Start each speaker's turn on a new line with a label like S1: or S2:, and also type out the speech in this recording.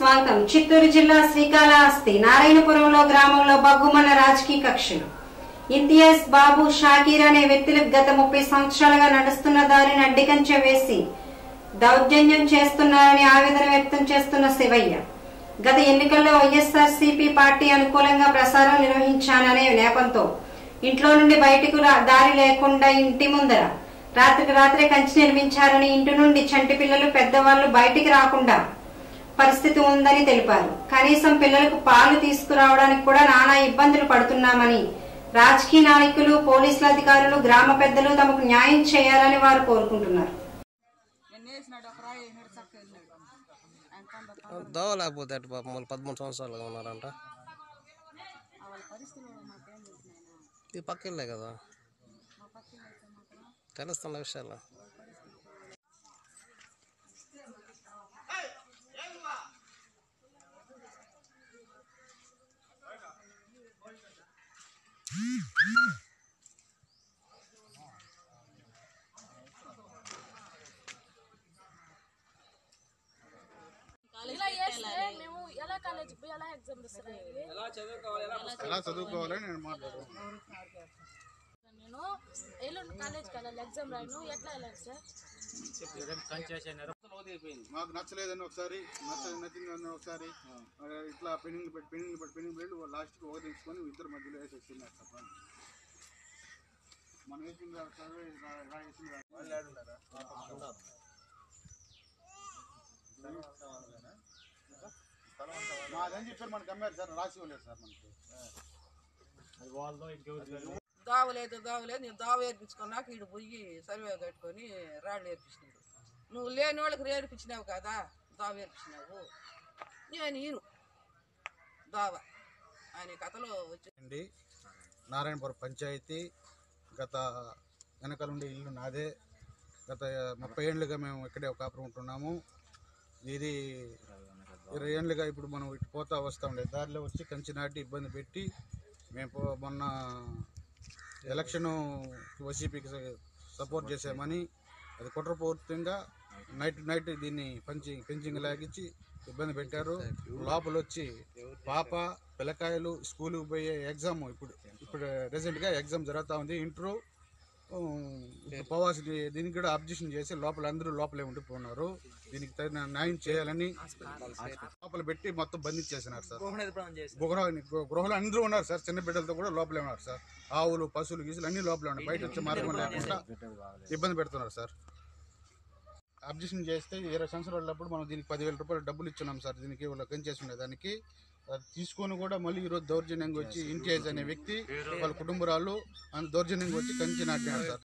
S1: స్వాగతం చిత్తూరు జిల్లా శ్రీకాళహస్తి నారాయణపురంలో గ్రామంలో బగ్గుమన్న రాజకీయ కక్షలు ఇంతియాజ్ బాబు షాకీర్ అనే వ్యక్తులు గత ముప్పై సంవత్సరాలుగా నడుస్తున్న దారిని అడ్డికంచె వేసి దౌర్జన్యం చేస్తున్నారని ఆవేదన వ్యక్తం చేస్తున్న శివయ్య గత ఎన్నికల్లో వైఎస్ఆర్ పార్టీ అనుకూలంగా ప్రసారం నిర్వహించాననే నేపంతో ఇంట్లో నుండి బయటకు రా- దారి లేకుండా ఇంటి ముందర రాత్రికి రాత్రే కంచి నిర్మించారని ఇంటి నుండి చంటి పిల్లలు పెద్దవాళ్లు బయటికి రాకుండా పరిస్థితి ఉందని తెలిపారు కనీసం పిల్లలకు పాలు తీసుకురావడానికి కూడా నానా ఇబ్బందులు పడుతున్నామని రాజకీయ నాయకులు పోలీసుల అధికారులు గ్రామ పెద్దలు తమకు న్యాయం చేయాలని వారు కోరుకుంటున్నారు
S2: ఎన్నేసినాడు ఒక రాయి వేసినాడు చక్క వెళ్ళినాడు ఆయన తొందర
S3: దోవలేకపోతే అటు పాపం వాళ్ళు పదమూడు సంవత్సరాలుగా ఉన్నారంట
S2: వాళ్ళ పరిస్థితులు మాకేం తెలిసినాయి
S3: ఇది పక్కిళ్ళే కదా
S2: మా పక్కన అయితే మాత్రం
S3: తెలుస్తున్న విషయాలు
S4: ఇలా చేస్తే మేము ఎలా కాలేజ్ పోయి ఎలా ఎగ్జామ్ రాస్తారండి
S5: ఎలా చదువుకోవాలని నేను మాట్లాడుతున్నాను
S4: నేను ఎల్లుండి కాలేజ్కి వెళ్ళాలి ఎగ్జామ్ రాయను ఎట్లా వెళ్ళాలి సార్
S5: మాకు నచ్చలేదని ఒకసారి నచ్చ నచ్చిందని ఒకసారి మరి ఇట్లా పెండింగ్ పెట్టి పెండింగ్ పెట్టి పెండింగ్ పెట్టి లాస్ట్కి ఒక తీసుకొని ఇద్దరు మధ్యలో వేసి వచ్చింది తప్ప మనం వేసింది రా- చదివే రా- రా- వేసింది రా- వాళ్ళు ఏడున్నారా? మాదని చెప్పారు మనకు అమ్మారు సార్ రాసి ఇవ్వలేదు సార్ మనకి
S2: దావలేదు దావలేదు నేను దావ ఏర్పించుకున్నాక ఈడు పోయి సర్వే కట్టుకొని రాళ్ళు ఏర్పించినాడు నువ్వు లేని వాళ్ళకి ఏర్పించినావు కదా దావ ఏర్పించినావు నేను ఈను దావ ఆయన కథలో వచ్చి
S5: అండి నారాయణపురం పంచాయతీ గత వెనకాల ఉండే ఇల్లు నాదే గత ముప్పై ఏళ్ళుగా మేము ఇక్కడే ఒక కాపురం ఉంటున్నాము ఇది ఇరవై ఏళ్ళుగా ఇప్పుడు మనం ఇటు పోతా వస్తూ ఉండే దారిలో వచ్చి కంచి నాటి ఇబ్బంది పెట్టి మేము పో- మొన్న ఎలక్షను వైసీపీకి సపోర్ట్ చేసామని అది కుట్రపూర్తిగా నైట్ నైట్ దీన్ని పంచి పెంచింగ్ లాగించి ఇబ్బంది పెట్టారు లోపల వచ్చి పాప పిల్లకాయలు స్కూల్కి పోయే ఎగ్జామ్ ఇప్పుడు ఇప్పుడు రీసెంట్గా ఎగ్జామ్ జరుగుతూ ఉంది ఇంటరు పోవాల్సిన దీనికి కూడా అబ్జెక్షన్ చేసి లోపల అందరూ లోపలే ఉండిపోన్నారు దీనికి తగిన న్యాయం చేయాలని లోపల పెట్టి మొత్తం బంధించేసినారు సార్ గృహ గృహలో అందరూ ఉన్నారు సార్ చిన్న బిడ్డలతో కూడా లోపలే ఉన్నారు సార్ ఆవులు పశువులు గీసులు అన్ని లోపలే ఉన్నాయి బయట వచ్చే మార్గం లేకుండా ఇబ్బంది పెడుతున్నారు సార్ అబ్జెక్షన్ చేస్తే ఇరవై సంవత్సరాలప్పుడు మనం దీనికి పదివేల రూపాయలు డబ్బులు ఇచ్చున్నాం సార్ దీనికి వాళ్ళు కంచేసి ఉండేదానికి అది తీసుకొని కూడా మళ్ళీ ఈరోజు దౌర్జన్యంగా వచ్చి ఇంటియాజ్ అనే వ్యక్తి వాళ్ళ కుటుంబరాలు దౌర్జన్యంగా వచ్చి కంచి నాటినారు సార్